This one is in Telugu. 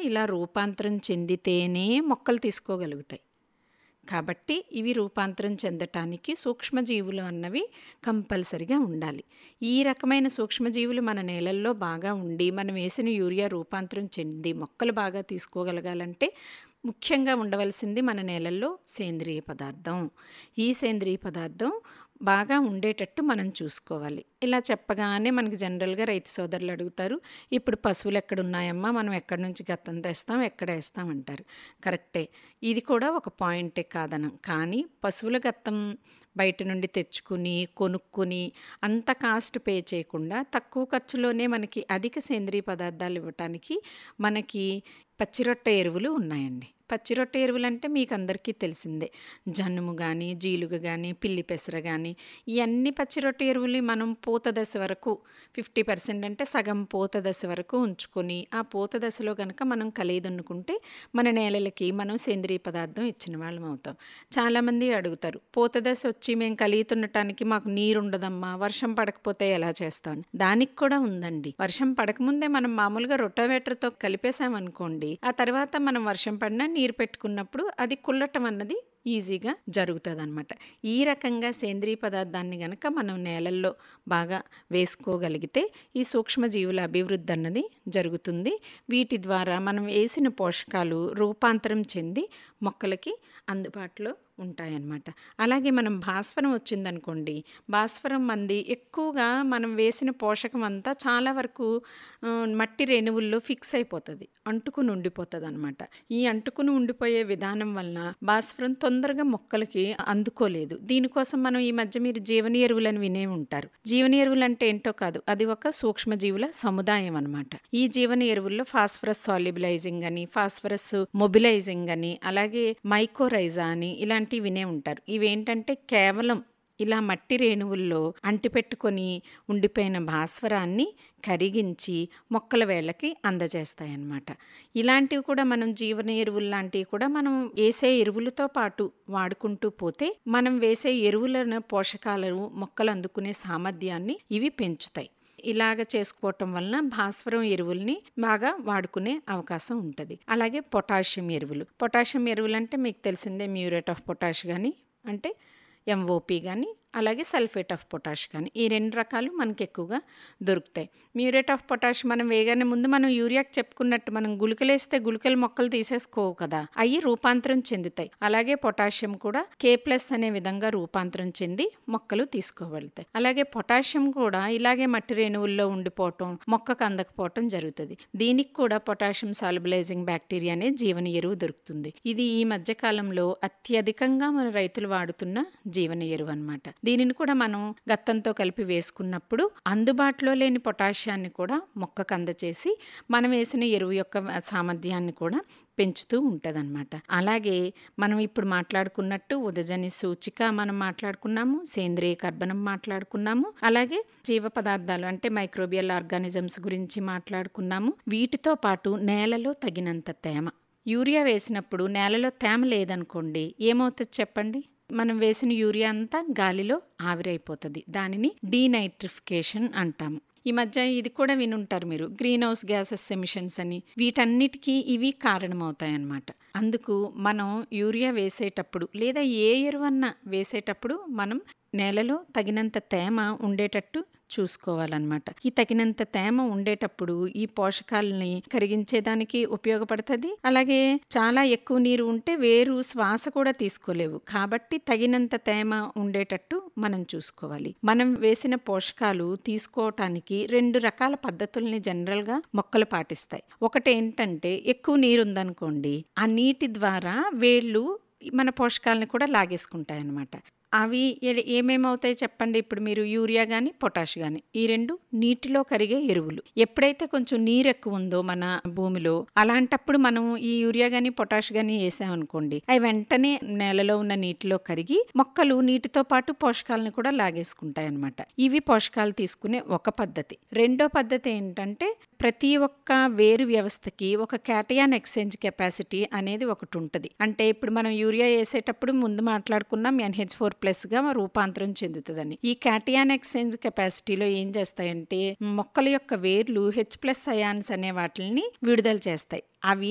ఇలా రూపాంతరం చెందితేనే మొక్కలు తీసుకోగలుగుతాయి కాబట్టి ఇవి రూపాంతరం చెందటానికి సూక్ష్మజీవులు అన్నవి కంపల్సరిగా ఉండాలి ఈ రకమైన సూక్ష్మజీవులు మన నేలల్లో బాగా ఉండి మనం వేసిన యూరియా రూపాంతరం చెంది మొక్కలు బాగా తీసుకోగలగాలంటే ముఖ్యంగా ఉండవలసింది మన నేలల్లో సేంద్రియ పదార్థం ఈ సేంద్రియ పదార్థం బాగా ఉండేటట్టు మనం చూసుకోవాలి ఇలా చెప్పగానే మనకి జనరల్గా రైతు సోదరులు అడుగుతారు ఇప్పుడు పశువులు ఎక్కడ ఉన్నాయమ్మా మనం ఎక్కడి నుంచి గత్తం తెస్తాం ఎక్కడ వేస్తాం అంటారు కరెక్టే ఇది కూడా ఒక పాయింటే కాదనం కానీ పశువుల గత్తం బయట నుండి తెచ్చుకుని కొనుక్కుని అంత కాస్ట్ పే చేయకుండా తక్కువ ఖర్చులోనే మనకి అధిక సేంద్రియ పదార్థాలు ఇవ్వటానికి మనకి పచ్చిరొట్ట ఎరువులు ఉన్నాయండి పచ్చిరొట్ట ఎరువులు అంటే మీకు అందరికీ తెలిసిందే జనుము కానీ జీలుగ కానీ పిల్లి పెసర కానీ ఇవన్నీ పచ్చిరొట్ట ఎరువులు మనం పూత దశ వరకు ఫిఫ్టీ పర్సెంట్ అంటే సగం పూత దశ వరకు ఉంచుకొని ఆ పూత దశలో కనుక మనం కలియదన్నుకుంటే మన నేలలకి మనం సేంద్రియ పదార్థం ఇచ్చిన వాళ్ళం అవుతాం చాలామంది అడుగుతారు పూత దశ వచ్చి మేము కలియుతుండటానికి మాకు నీరు ఉండదమ్మా వర్షం పడకపోతే ఎలా చేస్తాం దానికి కూడా ఉందండి వర్షం పడకముందే మనం మామూలుగా రొటావేటర్తో కలిపేసామనుకోండి ఆ తర్వాత మనం వర్షం పడినా నీరు పెట్టుకున్నప్పుడు అది కుల్లటం అన్నది ఈజీగా జరుగుతుంది అనమాట ఈ రకంగా సేంద్రీయ పదార్థాన్ని గనక మనం నేలల్లో బాగా వేసుకోగలిగితే ఈ సూక్ష్మజీవుల అభివృద్ధి అన్నది జరుగుతుంది వీటి ద్వారా మనం వేసిన పోషకాలు రూపాంతరం చెంది మొక్కలకి అందుబాటులో ఉంటాయన్నమాట అలాగే మనం భాస్వరం వచ్చిందనుకోండి భాస్వరం మంది ఎక్కువగా మనం వేసిన పోషకం అంతా చాలా వరకు ఆ, మట్టి రేణువుల్లో ఫిక్స్ అయిపోతుంది అంటుకుని ఉండిపోతుంది అనమాట ఈ అంటుకుని ఉండిపోయే విధానం వలన భాస్వరం తొందరగా మొక్కలకి అందుకోలేదు దీనికోసం మనం ఈ మధ్య మీరు జీవన ఎరువులని వినే ఉంటారు జీవన ఎరువులు అంటే ఏంటో కాదు అది ఒక సూక్ష్మజీవుల సముదాయం అనమాట ఈ జీవన ఎరువుల్లో ఫాస్ఫరస్ సాల్యుబిలైజింగ్ అని ఫాస్ఫరస్ మొబిలైజింగ్ అని అలాగే మైకోరైజా అని ఇలాంటివి వినే ఉంటారు ఇవేంటంటే కేవలం ఇలా మట్టి రేణువుల్లో అంటిపెట్టుకొని ఉండిపోయిన భాస్వరాన్ని కరిగించి మొక్కల వేళ్ళకి అందజేస్తాయన్నమాట ఇలాంటివి కూడా మనం జీవన ఎరువులు లాంటివి కూడా మనం వేసే ఎరువులతో పాటు వాడుకుంటూ పోతే మనం వేసే ఎరువులను పోషకాలను మొక్కలు అందుకునే సామర్థ్యాన్ని ఇవి పెంచుతాయి ఇలాగ చేసుకోవటం వలన భాస్వరం ఎరువుల్ని బాగా వాడుకునే అవకాశం ఉంటుంది అలాగే పొటాషియం ఎరువులు పొటాషియం ఎరువులు అంటే మీకు తెలిసిందే మ్యూరేట్ ఆఫ్ పొటాష్ కానీ అంటే ఎంఓపి కానీ అలాగే సల్ఫేట్ ఆఫ్ పొటాష్ కానీ ఈ రెండు రకాలు మనకి ఎక్కువగా దొరుకుతాయి మ్యూరేట్ ఆఫ్ పొటాష్ మనం వేగానే ముందు మనం యూరియాకి చెప్పుకున్నట్టు మనం గుళికలేస్తే గుళికల మొక్కలు తీసేసుకోవు కదా అవి రూపాంతరం చెందుతాయి అలాగే పొటాషియం కూడా కే ప్లస్ అనే విధంగా రూపాంతరం చెంది మొక్కలు తీసుకోగలుగుతాయి అలాగే పొటాషియం కూడా ఇలాగే మట్టి రేణువుల్లో ఉండిపోవటం మొక్కకు అందకపోవటం జరుగుతుంది దీనికి కూడా పొటాషియం సాల్బలైజింగ్ బ్యాక్టీరియా అనే జీవన ఎరువు దొరుకుతుంది ఇది ఈ మధ్య కాలంలో అత్యధికంగా మన రైతులు వాడుతున్న జీవన ఎరువు అన్నమాట దీనిని కూడా మనం గత్తంతో కలిపి వేసుకున్నప్పుడు అందుబాటులో లేని పొటాషియాన్ని కూడా మొక్కకు అందచేసి మనం వేసిన ఎరువు యొక్క సామర్థ్యాన్ని కూడా పెంచుతూ ఉంటుందన్నమాట అలాగే మనం ఇప్పుడు మాట్లాడుకున్నట్టు ఉదజని సూచిక మనం మాట్లాడుకున్నాము సేంద్రియ కర్బనం మాట్లాడుకున్నాము అలాగే జీవ పదార్థాలు అంటే మైక్రోబియల్ ఆర్గానిజమ్స్ గురించి మాట్లాడుకున్నాము వీటితో పాటు నేలలో తగినంత తేమ యూరియా వేసినప్పుడు నేలలో తేమ లేదనుకోండి ఏమవుతుంది చెప్పండి మనం వేసిన యూరియా అంతా గాలిలో ఆవిరైపోతుంది దానిని డీనైట్రిఫికేషన్ అంటాము ఈ మధ్య ఇది కూడా వినుంటారు మీరు గ్రీన్ హౌస్ గ్యాసెస్ ఎమిషన్స్ అని వీటన్నిటికీ ఇవి కారణమవుతాయన్నమాట అందుకు మనం యూరియా వేసేటప్పుడు లేదా ఏ ఎరువన్నా వేసేటప్పుడు మనం నేలలో తగినంత తేమ ఉండేటట్టు చూసుకోవాలన్నమాట ఈ తగినంత తేమ ఉండేటప్పుడు ఈ పోషకాలని కరిగించేదానికి ఉపయోగపడుతుంది అలాగే చాలా ఎక్కువ నీరు ఉంటే వేరు శ్వాస కూడా తీసుకోలేవు కాబట్టి తగినంత తేమ ఉండేటట్టు మనం చూసుకోవాలి మనం వేసిన పోషకాలు తీసుకోవటానికి రెండు రకాల పద్ధతుల్ని జనరల్గా మొక్కలు పాటిస్తాయి ఒకటి ఏంటంటే ఎక్కువ నీరు ఉందనుకోండి ఆ నీటి ద్వారా వేళ్ళు మన పోషకాలను కూడా లాగేసుకుంటాయి అన్నమాట అవి ఏ- ఏమేమవుతాయి చెప్పండి ఇప్పుడు మీరు యూరియా కానీ పొటాష్ కానీ ఈ రెండు నీటిలో కరిగే ఎరువులు ఎప్పుడైతే కొంచెం నీరు ఎక్కువ ఉందో మన భూమిలో అలాంటప్పుడు మనం ఈ యూరియా కానీ పొటాష్ కానీ వేసామనుకోండి అవి వెంటనే నేలలో ఉన్న నీటిలో కరిగి మొక్కలు నీటితో పాటు పోషకాలను కూడా లాగేసుకుంటాయి అన్నమాట ఇవి పోషకాలు తీసుకునే ఒక పద్ధతి రెండో పద్ధతి ఏంటంటే ప్రతి ఒక్క వేరు వ్యవస్థకి ఒక క్యాటయాన్ ఎక్స్చేంజ్ కెపాసిటీ అనేది ఒకటి ఉంటుంది అంటే ఇప్పుడు మనం యూరియా వేసేటప్పుడు ముందు మాట్లాడుకున్నాం ఎన్హెచ్ ఫోర్ ప్లస్గా రూపాంతరం చెందుతుందని ఈ క్యాటయాన్ ఎక్స్చేంజ్ కెపాసిటీలో ఏం చేస్తాయంటే మొక్కల యొక్క వేర్లు హెచ్ ప్లస్ అయాన్స్ అనే వాటిని విడుదల చేస్తాయి అవి